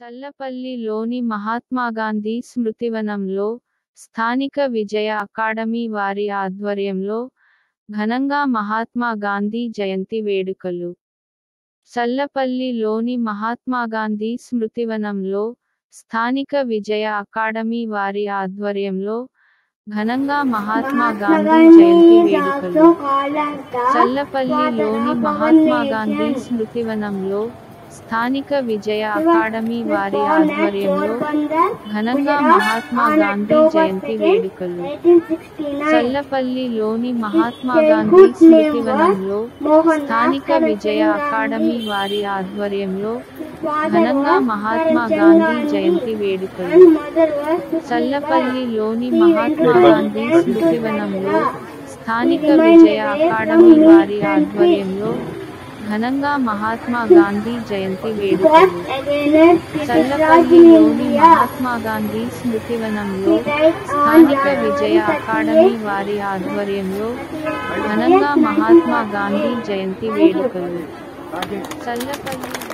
చల్లపల్లిలోని మహాత్మాగాంధీ స్మృతివనంలో స్థానిక విజయ అకాడమీ వారి ఆధ్వర్యంలో ఘనంగా మహాత్మా గాంధీ జయంతి వేడుకలు చల్లపల్లిలోని మహాత్మాగాంధీ స్మృతివనంలో స్థానిక విజయ అకాడమీ వారి ఆధ్వర్యంలో ఘనంగా మహాత్మా గాంధీ జయంతి వేడుకలు చల్లపల్లిలోని మహాత్మా గాంధీ స్మృతివనంలో స్థానిక విజయ అకాడమీ వారి ఆధ్వర్యంలో ఘనంగా మహాత్మా గాంధీ జయంతి వేడుకలు చల్లపల్లిలోని మహాత్మా గాంధీ స్మృతివనంలో స్థానిక విజయ అకాడమీ వారి ఆధ్వర్యంలో ఘనంగా మహాత్మా గాంధీ జయంతి వేడుకలు చల్లపల్లిలోని మహాత్మా గాంధీ స్మృతివనంలో స్థానిక విజయ అకాడమీ వారి ఆధ్వర్యంలో ఘనంగా మహాత్మా గాంధీ జయంతి వేడుకలు చల్లపల్లిలోని మహాత్మా గాంధీ స్మృతివనంలో స్థానిక విజయ అకాడమీ వారి ఆధ్వర్యంలో ఘనంగా మహాత్మా గాంధీ జయంతి వేడుకలు చల్లపల్లి